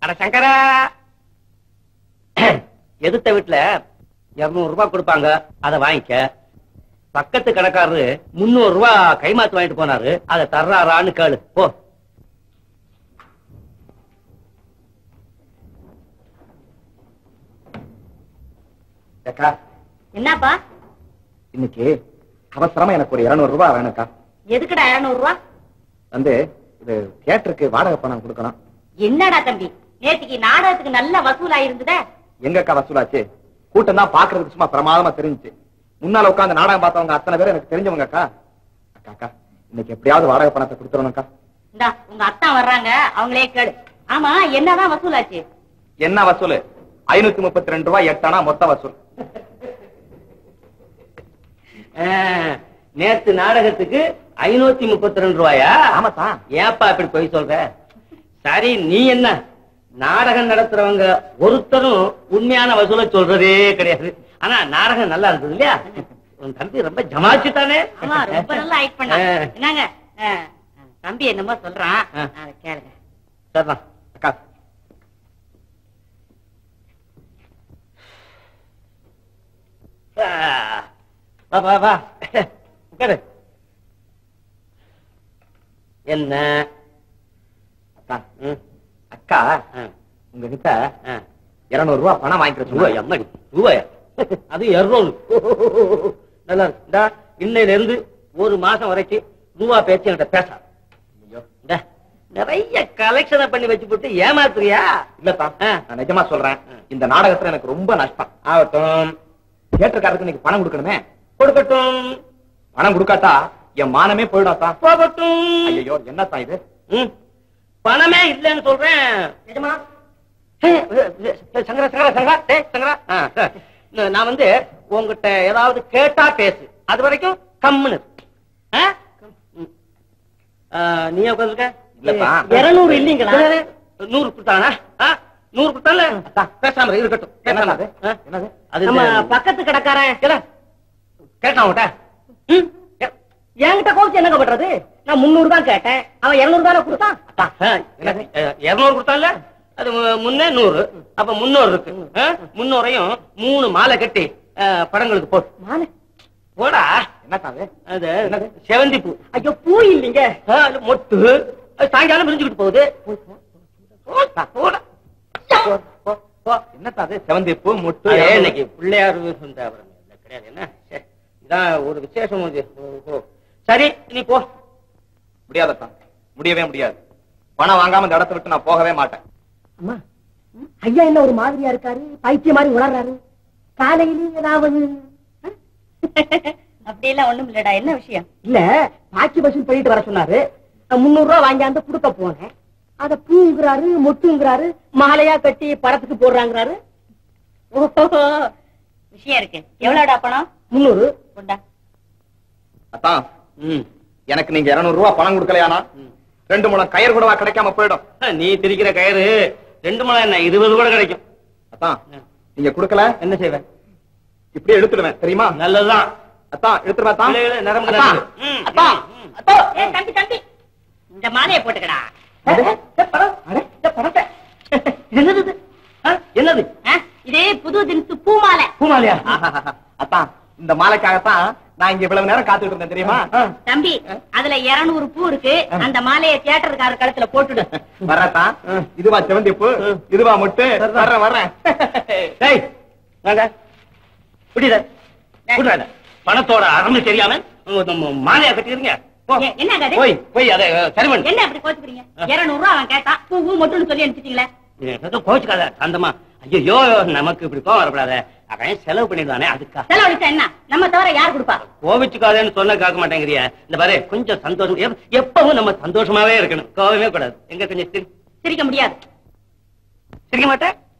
அட சங்கரா எதிர்த்த வீட்டுல இருநூறு ரூபாய் கொடுப்பாங்க அதை வாங்கிக்க பக்கத்து கடைக்காரரு முன்னூறு ரூபாய் கைமாத்து வாங்கிட்டு போனாரு அதை தர்றாரான்னு கேளு போ அக்கா என்னப்பா இன்னைக்கு அவசரமா எனக்கு ஒரு இருநூறு ரூபாய் வேணும்க்கா எதுக்குடா இருநூறு ரூபா வந்து இது தியேட்டருக்கு வாடகை பணம் கொடுக்கணும் என்னடா தம்பி நேத்திக்கு நாடகத்துக்கு நல்ல வசூலா இருந்ததே எங்கக்கா வசூலாச்சு கூட்டம் தான் பாக்குறதுக்கு சும்மா பிரமாதமா தெரிஞ்சுச்சு முன்னால உட்கார்ந்து நாடகம் பார்த்தவங்க அத்தனை பேர் எனக்கு தெரிஞ்சவங்க அக்கா அக்கா அக்கா இன்னைக்கு எப்படியாவது வாடகை பணத்தை கொடுத்துடணும்க்கா இந்தா உங்க அத்தா வர்றாங்க அவங்களே கேளு ஆமா என்னதான் வசூலாச்சு என்ன வசூல் ஐநூத்தி முப்பத்தி ரெண்டு ரூபாய் எட்டானா மொத்த வசூல் ஆ, நேத்து நாடகத்துக்கு ஐநூத்தி முப்பத்தி ரெண்டு ரூபாயா ஆமாத்தா ஏப்பா இப்படி போய் சொல்ற சரி நீ என்ன நாடகம் நடத்துறவங்க ஒருத்தரும் உண்மையான வசூலை சொல்றதே கிடையாது ஆனா நாடகம் நல்லா இருந்தது இல்லையா உன் தம்பி ரொம்ப ஜமாச்சுட்டானே ஆமா ரொம்ப நல்லா ஆக்ட் பண்ணா ஆ. என்னங்க ஆ, தம்பி என்னமோ சொல்றான் ஆ. அதை கேளுங்க சரிதான் அக்கா ஆ, வா வா வா உட்காரு என்ன அக்கா ம், அக்கா ஆ, உங்ககிட்ட ஆ. இருநூறு ரூபாய் பணம் வாங்கிக்கிற ரூபாய் சொன்னாங்க அம்மாடி ரூபாயா அது இருநூறு நல்லா இருக்கு இந்தா, இன்னையில இருந்து ஒரு மாசம் வரைக்கும் ரூபா பேச்சு என்கிட்ட பேச நிறைய கலெக்ஷனை பண்ணி வச்சு போட்டு ஏமாத்துறியா இல்லத்தா ஆ. நான் நிஜமா சொல்றேன் இந்த நாடகத்துல எனக்கு ரொம்ப நஷ்டம் ஆகட்டும் தியேட்டருக்காரருக்கு இன்னைக்கு பணம் கொடுக்கணுமே கொடுக்கட்டும் பணம் கொடுக்காட்டா என் மானமே போயிடாத்தா போகட்டும் ஐயோ என்னத்தா இது ம். பணமே இல்லைன்னு சொல்றேன் நிஜமா ஏய், ஏய், ஏய், சங்கரா சங்கரா சங்கரா ஏய் சங்கரா ஆ, சரி. நான் நான் வந்து உங்ககிட்ட ஏதாவது கேட்டா பேசு அது வரைக்கும் கம்முன்னு இரு. ஆ? ம். ஆ, நீ உட்காந்துருக்க இல்லப்பா. இருநூறு இல்லீங்களா நூறு கொடுத்தானா ஆ? நூறு கொடுத்தால பேசாம இரு, இருக்கட்டும் என்னது அது? ஆ? என்னது அது நம்ம இந்த- பக்கத்து கடைக்காரன் கேள. கேட்டான் உன்கிட்ட ம்? கே- என்கிட்ட கோச்சு என்னங்க பண்றது நான் முன்னூறு தான் கேட்டேன் அவன் இருநூறு தானே கொடுத்தான் ஆ, என்னது? அஹ், இருநூறு கொடுத்தான்ல அது மு- முன்னே நூறு அப்ப முன்னூறு இருக்கு ஆ? முன்னூறையும் மூணு மாலை கட்டி அஹ், படங்களுக்கு போ மாலை போடா என்னத்தா அது அது என்னது? செவந்தி பூ ஐயோ பூ இல்லைங்க ஆ, அது மொட்டு அது சாயங்காலம் பிரிஞ்சுக்கிட்டு போகுது போடா, போடா. போ, போ, போ. என்னத்தா அது செவந்தி பூ முட்டு அதே இருநூறு. இன்னைக்கு பிள்ளையார் சொந்தாபுரம் இல்ல, கிடையாது என்ன சரி, இதான் ஒரு விசேஷம் இது. ஓ, ஓ. சரி நீ போ முடியாதத்தா முடியவே முடியாது பணம் வாங்காம இந்த இடத்த விட்டு நான் போகவே மாட்டேன் அம்மா ஐயா என்ன ஒரு மாதிரியா இருக்காரு பைத்திய மாதிரி உளறாரு காலையில ஏதாவது அப்படியெல்லாம் ஒண்ணும் இல்லடா என்ன விஷயம் இல்ல பாக்கி பஸ் போயிட்டு வர சொன்னாரு நான் முன்னூறு ரூபாய் வாங்கியாந்து கொடுக்க போனேன் அத பூங்கிறாரு மொட்டுங்கிறாரு மாலையா கட்டி படத்துக்கு போடுறாங்கிறாரு ஓஹோ விஷயம் இருக்கு எவ்வளவுடா பணம் முன்னூறு கொண்டா அத்தான் ம். எனக்கு நீங்க இருநூறு ரூபாய் பணம் கொடுக்கலையானா ரெண்டு முழம் கயிறு கூடவா கிடைக்காம போயிடும் நீ திரிக்கிற கயிறு ரெண்டு மணி என்ன இருபது கூட கிடைக்கும் அத்தான் நீங்க கொடுக்கல என்ன செய்வேன் இப்படியே எடுத்துடுவேன் தெரியுமா நல்லதுதான் அத்தான் எடுத்துருவேன் அத்தான். இழு, இழு, நரம்பு அத்தான். நரம்பு. ம், அத்தான். ம். அத்தான். ஏய் தம்பி தம்பி இந்த மாலையை போட்டுக்கடா அடே, இந்த பணம், அடே, இந்த பணத்தை. என்னது இது? ஆ, என்னது ஆ, இது புது தினத்து பூ மாலை பூமாலையா ஆஹாஹாஹா. அத்தான் இந்த மாலைக்காகத்தான் நான் இங்க இவ்வளவு நேரம் காத்துட்டு இருந்தேன் தெரியுமா தம்பி அதுல 200 பூ இருக்கு அந்த மாலையை தியேட்டருக்கார கழுத்துல போட்டுடு வர்றதான் இதுவா செவந்தி பூ இதுவா மொட்டு வர்றேன் வர்றேன் டேய் வாங்க புடிடா புடிடா பணத்தோட அருமை தெரியாம உங்க நம்ம மாலையா கட்டிக்கிறீங்க போ. ஏ, என்னங்க அது? போய் போய் அதை சரி பண்ணு என்ன அப்படி கோச்சுக்கிறீங்க 200 ரூபா அவன் கேட்டான் பூ பூ மட்டும்னு சொல்லி அனுப்பிச்சிட்டீங்களே எதுவும் கோச்சுக்காத சாந்தமா ஐயோ நமக்கு இப்படி கோவம் வரக்கூடாது அவன் செலவு பண்ணிடுவானே அதுக்கா செலவழிச்சா என்ன நம்ம தவிர யார் கொடுப்பா கோவிச்சுக்காதேன்னு சொன்ன கேட்க மாட்டேங்கிறிய இந்த பாரு கொஞ்சம் சந்தோஷம் எப்- எப்பவும் நம்ம சந்தோஷமாவே இருக்கணும் கோவமே கூடாது எங்க கொஞ்சம் சிரி- சிரிக்க முடியாது சிரிக்க மாட்டேன்